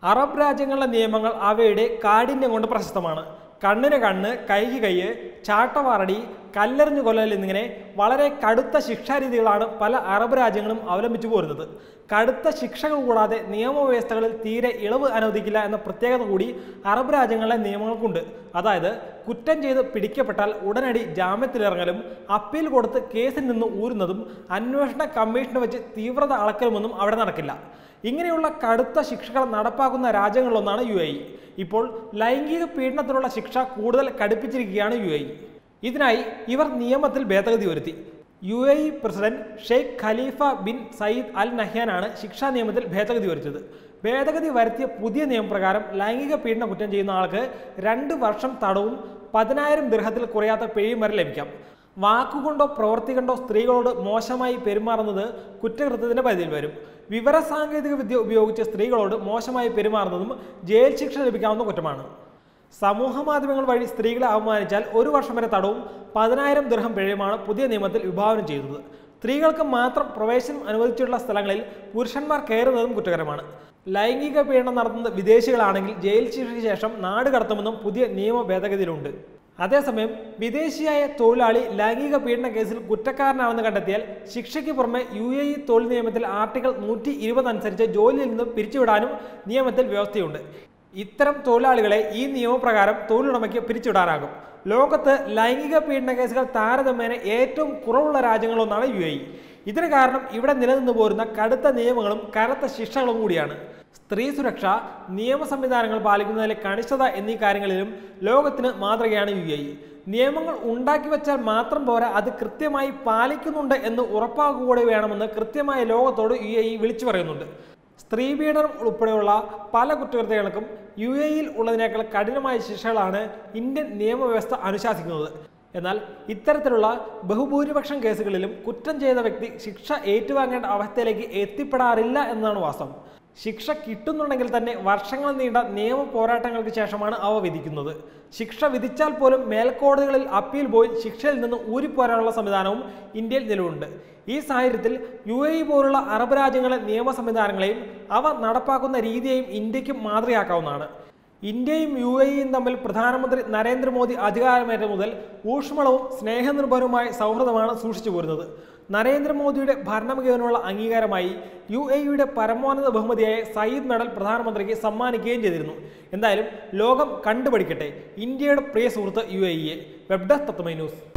Arab രാജ്യങ്ങളിലെ നിയമങ്ങൾ അവയുടെ കാഠിന്യം കൊണ്ട് പ്രശസ്തമാണ് കണ്ണിന് കണ്ണ് കൈക്ക് കൈ ചാട്ടവാറടി കല്ലെറിഞ്ഞു കൊല്ലൽ എന്നിങ്ങനെ വളരെ കടുത്ത ശിക്ഷാരീതികളാണ് പല അറബ് രാജ്യങ്ങളും അവലംബിച്ചു പോരുന്നത് കടുത്ത ശിക്ഷകൾ കൂടാതെ നിയമവ്യവസ്ഥകളിൽ തീരെ ഇളവ് അനുവദിക്കില്ല എന്ന പ്രത്യേകത കൂടി അറബ് രാജ്യങ്ങളിലെ നിയമങ്ങൾക്കുണ്ട് അതായത് കുറ്റം ചെയ്ത് പിടിക്കപ്പെട്ടാൽ ഉടനടി ജാമ്യത്തിലിറങ്ങലും അപ്പീൽ കൊടുത്ത് കേസിൽ നിന്ന് ഊരുന്നതും അന്വേഷണ കമ്മീഷന് വെച്ച് തീവ്രത അളക്കലുമൊന്നും അവിടെ നടക്കില്ല ഇങ്ങനെയുള്ള കടുത്ത ശിക്ഷകൾ നടപ്പാക്കുന്ന രാജ്യങ്ങളിലൊന്നാണ് യു എ ഇ ഇപ്പോൾ ലൈംഗിക പീഡനത്തിനുള്ള ശിക്ഷ കൂടുതൽ കടുപ്പിച്ചിരിക്കുകയാണ് യു എ ഇ ഇതിനായി ഇവർ നിയമത്തിൽ ഭേദഗതി വരുത്തി U A E president Sheikh Khalifa bin Zayed Al നഹ്യാനാണ് ശിക്ഷാ നിയമത്തിൽ ഭേദഗതി വരുത്തിയത് ഭേദഗതി വരുത്തിയ പുതിയ നിയമപ്രകാരം ലൈംഗിക പീഡന കുറ്റം ചെയ്യുന്ന ആൾക്ക് രണ്ട് വർഷം തടവും പതിനായിരം ദൃഹത്തിൽ കുറയാത്ത പിഴയും വരെ ലഭിക്കാം വാക്കുകൊണ്ടോ പ്രവൃത്തി കൊണ്ടോ സ്ത്രീകളോട് മോശമായി പെരുമാറുന്നത് കുറ്റകൃത്യത്തിന്റെ പരിധിയിൽ വരും വിവരസാങ്കേതിക വിദ്യ ഉപയോഗിച്ച് സ്ത്രീകളോട് മോശമായി പെരുമാറുന്നതും ജയിൽ ശിക്ഷ ലഭിക്കാവുന്ന കുറ്റമാണ് സമൂഹ മാധ്യമങ്ങൾ വഴി സ്ത്രീകളെ അവമാനിച്ചാൽ ഒരു വർഷം വരെ തടവും പതിനായിരം ദൃഹം പിഴയുമാണ് പുതിയ നിയമത്തിൽ വിഭാവനം ചെയ്തത് സ്ത്രീകൾക്ക് മാത്രം പ്രവേശനം അനുവദിച്ചിട്ടുള്ള സ്ഥലങ്ങളിൽ പുരുഷന്മാർ കയറുന്നതും കുറ്റകരമാണ് ലൈംഗിക പീഡനം നടത്തുന്നത് വിദേശികളാണെങ്കിൽ ജയിൽ ശിക്ഷയ്ക്ക് ശേഷം നാട് കടത്തുമെന്നും പുതിയ നിയമ ഭേദഗതിയിലുണ്ട് അതേസമയം വിദേശിയായ തൊഴിലാളി ലൈംഗിക പീഡന കേസിൽ കുറ്റക്കാരനാണെന്ന് കണ്ടെത്തിയാൽ ശിക്ഷയ്ക്ക് പുറമെ യു എ ഇ തൊഴിൽ നിയമത്തിൽ ആർട്ടിക്കിൾ നൂറ്റി ഇരുപത് അനുസരിച്ച് ജോലിയിൽ നിന്ന് പിരിച്ചുവിടാനും നിയമത്തിൽ വ്യവസ്ഥയുണ്ട് ഇത്തരം തൊഴിലാളികളെ ഈ നിയമപ്രകാരം തൊഴിലുടമയ്ക്ക് പിരിച്ചുവിടാനാകും ലോകത്ത് ലൈംഗിക പീഡന കേസുകൾ താരതമ്യേന ഏറ്റവും കുറവുള്ള രാജ്യങ്ങളൊന്നാണ് യു എ ഇ ഇതിന് കാരണം ഇവിടെ നിലനിന്നു പോരുന്ന കടുത്ത നിയമങ്ങളും കനത്ത ശിക്ഷകളും കൂടിയാണ് സ്ത്രീ സുരക്ഷ നിയമ സംവിധാനങ്ങൾ പാലിക്കുന്നതിലെ കണിശത എന്നീ കാര്യങ്ങളിലും ലോകത്തിന് മാതൃകയാണ് യു എ ഇ നിയമങ്ങൾ ഉണ്ടാക്കി വെച്ചാൽ മാത്രം പോരാ അത് കൃത്യമായി പാലിക്കുന്നുണ്ട് എന്ന് ഉറപ്പാക്കുക വേണമെന്ന് കൃത്യമായി ലോകത്തോട് യു എ ഇ വിളിച്ചു പറയുന്നുണ്ട് സ്ത്രീപീഡനം ഉൾപ്പെടെയുള്ള പല കുറ്റകൃത്യങ്ങൾക്കും യു എ ഇയിൽ ഉള്ളതിനേക്കാൾ കഠിനമായ ശിക്ഷകളാണ് ഇന്ത്യൻ നിയമവ്യവസ്ഥ അനുശാസിക്കുന്നത് എന്നാൽ ഇത്തരത്തിലുള്ള ബഹുഭൂരിപക്ഷം കേസുകളിലും കുറ്റം ചെയ്ത വ്യക്തി ശിക്ഷ ഏറ്റുവാങ്ങേണ്ട അവസ്ഥയിലേക്ക് എത്തിപ്പെടാറില്ല എന്നതാണ് വാസ്തവം ശിക്ഷ കിട്ടുന്നുണ്ടെങ്കിൽ തന്നെ വർഷങ്ങൾ നീണ്ട നിയമ പോരാട്ടങ്ങൾക്ക് ശേഷമാണ് അവ വിധിക്കുന്നത് ശിക്ഷ വിധിച്ചാൽ പോലും മേൽക്കോടതികളിൽ അപ്പീൽ പോയി ശിക്ഷയിൽ നിന്ന് ഊരിപ്പോരാനുള്ള സംവിധാനവും ഇന്ത്യയിൽ നിലവിലുണ്ട് ഈ സാഹചര്യത്തിൽ യു എ ഇ പോലുള്ള അറബ് രാജ്യങ്ങളിലെ നിയമ സംവിധാനങ്ങളെയും അവ നടപ്പാക്കുന്ന രീതിയെയും ഇന്ത്യക്കും മാതൃകയാക്കാവുന്നതാണ് ഇന്ത്യയും യു എ ഇയും തമ്മിൽ പ്രധാനമന്ത്രി നരേന്ദ്രമോദി അധികാരമേറ്റ മുതൽ ഊഷ്മളവും സ്നേഹനിർഭരവുമായ സൗഹൃദമാണ് സൂക്ഷിച്ചു പോരുന്നത് നരേന്ദ്രമോദിയുടെ ഭരണമികവിനുള്ള അംഗീകാരമായി യു എ യുടെ പരമോന്നത ബഹുമതിയായ സയ്യിദ് മെഡൽ പ്രധാനമന്ത്രിക്ക് സമ്മാനിക്കുകയും ചെയ്തിരുന്നു എന്തായാലും ലോകം കണ്ടുപഠിക്കട്ടെ ഇന്ത്യയുടെ പ്രിയ സുഹൃത്ത് യു എ ഇയെ വെബ് ഡെസ്ക് തത്വമൈ ന്യൂസ്